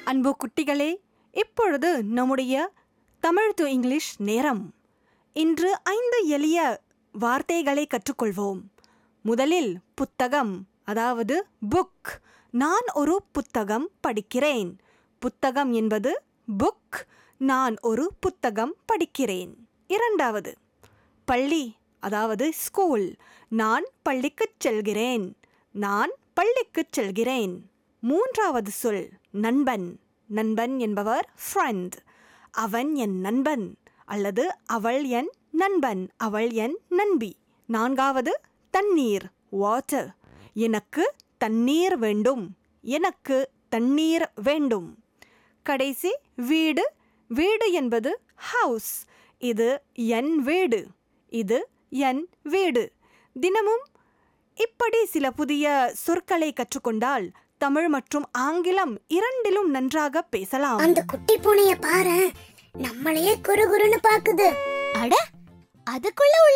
அன்பு குட்டிகளே இப்பொழுது நம்முடைய தமிழ் டு இங்கிலீஷ் நேரம் இன்று ஐந்து எளிய வார்த்தைகளை கற்றுக்கொள்வோம் முதலில் புத்தகம் அதாவது புக் நான் ஒரு புத்தகம் படிக்கிறேன் புத்தகம் என்பது புக் நான் ஒரு புத்தகம் படிக்கிறேன் இரண்டாவது பள்ளி அதாவது ஸ்கூல் நான் பள்ளிக்குச் செல்கிறேன் நான் பள்ளிக்குச் செல்கிறேன் மூன்றாவது சொல் நண்பன் நண்பன் என்பவர் ஃப்ரெண்ட் அவன் என் நண்பன் அல்லது அவள் என் நண்பன் அவள் என் நண்பி நான்காவது தண்ணீர் வாட்டர் எனக்கு தண்ணீர் வேண்டும் எனக்கு தண்ணீர் வேண்டும் கடைசி வீடு வீடு என்பது ஹவுஸ் இது என் வீடு இது என் வீடு தினமும் இப்படி சில புதிய சொற்களை கற்றுக்கொண்டால் தமிழ் மற்றும் ஆங்கிலம் இரண்டிலும் நன்றாக பேசலாம் அந்த குட்டி பூனைய பாரு நம்மளையே குறு குறுன்னு பாக்குது அட அதுக்குள்ள உள்ள